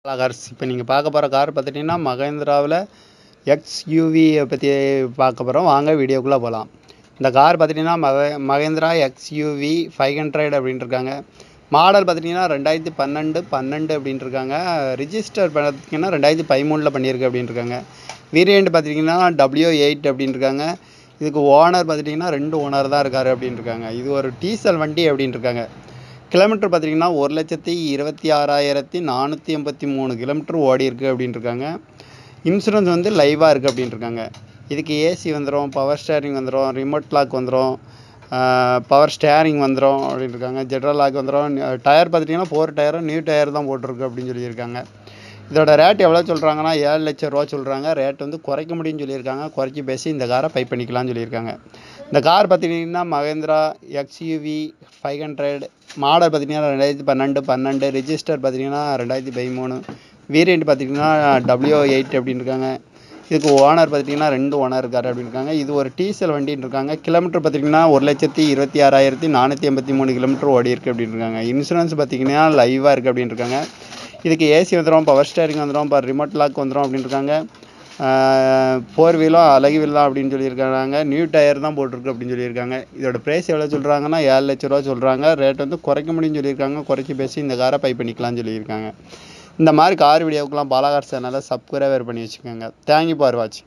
cars இப்போ நீங்கள் பார்க்க போகிற கார் பார்த்துட்டிங்கன்னா மகேந்திராவில் எக்ஸ்யூவியை பற்றி பார்க்க போகிறோம் வாங்க வீடியோக்குள்ளே போகலாம் இந்த கார் பார்த்துட்டிங்கன்னா மக மகேந்திரா எக்ஸ்யூவி ஃபைவ் ஹண்ட்ரட் அப்படின்ட்டு இருக்காங்க மாடல் பார்த்துட்டிங்கன்னா ரெண்டாயிரத்தி பன்னெண்டு பன்னெண்டு அப்படின்ட்டு இருக்காங்க ரிஜிஸ்டர் பார்த்தீங்கன்னா ரெண்டாயிரத்தி பதிமூணில் பண்ணியிருக்கு அப்படின்ட்டு இருக்காங்க வேரியண்ட் பார்த்துட்டிங்கன்னா டபிள்யூ எயிட் அப்படின்ட்டு இருக்காங்க இதுக்கு ஓனர் பார்த்துட்டிங்கன்னா ரெண்டு ஓனர் தான் இருக்கார் அப்படின்ட்டு இருக்காங்க இது ஒரு டீசல் வண்டி அப்படின்ட்டு இருக்காங்க கிலோமீட்டர் பார்த்தீங்கன்னா ஒரு லட்சத்தி இருபத்தி ஆறாயிரத்தி நானூற்றி எண்பத்தி மூணு கிலோமீட்டர் ஓடி இருக்குது அப்படின்ட்டு இருக்காங்க இன்சூரன்ஸ் வந்து லைவாக இருக்குது அப்படின்ட்டு இருக்காங்க இதுக்கு ஏசி வந்துடும் பவர் ஸ்டேரிங் வந்துடும் ரிமோட் லாக் வந்துடும் பவர் ஸ்டேரிங் வந்துடும் அப்படின்ட்டு இருக்காங்க ஜெட்ரல் லாக் வந்துடும் டயர் பார்த்துட்டிங்கன்னா ஃபோர் டயரும் நியூ டயர் தான் போட்டிருக்கு அப்படின்னு சொல்லியிருக்காங்க இதோட ரேட் எவ்வளோ சொல்கிறாங்கன்னா ஏழு லட்ச ரூபா சொல்கிறாங்க ரேட் வந்து குறைக்க முடியும்னு சொல்லியிருக்காங்க குறைச்சி பேசி இந்த காரை பை பண்ணிக்கலாம்னு சொல்லியிருக்காங்க இந்த கார் பார்த்திங்கன்னா Mahindra XUV five hundred model பார்த்திங்கன்னா ரெண்டாயிரத்தி பன்னெண்டு பன்னெண்டு ரிஜிஸ்டர் பார்த்திங்கன்னா ரெண்டாயிரத்தி பதிமூணு வேரியண்ட் பார்த்திங்கன்னா டபிள்யூ எயிட் அப்படின்னு இருக்காங்க இதுக்கு ஓனர் பார்த்திங்கன்னா ரெண்டு ஓனர் இருக்கார் அப்படின்னு இருக்காங்க இது ஒரு டீசல் வண்டின்னு இருக்காங்க கிலோமீட்டர் பார்த்திங்கன்னா ஒரு லட்சத்தி இருபத்தி ஆறாயிரத்தி நானூற்றி எண்பத்தி மூணு கிலோமீட்டர் ஓடி இருக்குது அப்படின்னு இருக்காங்க இன்சூரன்ஸ் பார்த்திங்கன்னா லைவாக இருக்குது அப்படின்னு இருக்காங்க இதுக்கு ஏசி வந்துடும் பவர் ஸ்டேரிங் வந்துடும் இப்போ ரிமோட் லாக் வந்துடும் அப்படின்னு இருக்காங்க ஃபோர் வீலும் அழகு வீலாம் அப்படின்னு சொல்லியிருக்காங்க நியூ டயர் தான் போட்டிருக்கு அப்படின்னு சொல்லியிருக்காங்க இதோட ப்ரைஸ் எவ்வளோ சொல்கிறாங்கன்னா ஏழு லட்ச ரூபா சொல்கிறாங்க ரேட் வந்து குறைக்க முடியும்னு சொல்லியிருக்காங்க குறைச்சி பேசி இந்த காரை பை பண்ணிக்கலாம்னு சொல்லியிருக்காங்க இந்த மாதிரி கார் வீடியோக்கெலாம் பாலாகார் சேனலை சப்ஸ்கிரைபர் பண்ணி வச்சுக்கோங்க தேங்க்யூ ஃபார் வாட்சிங்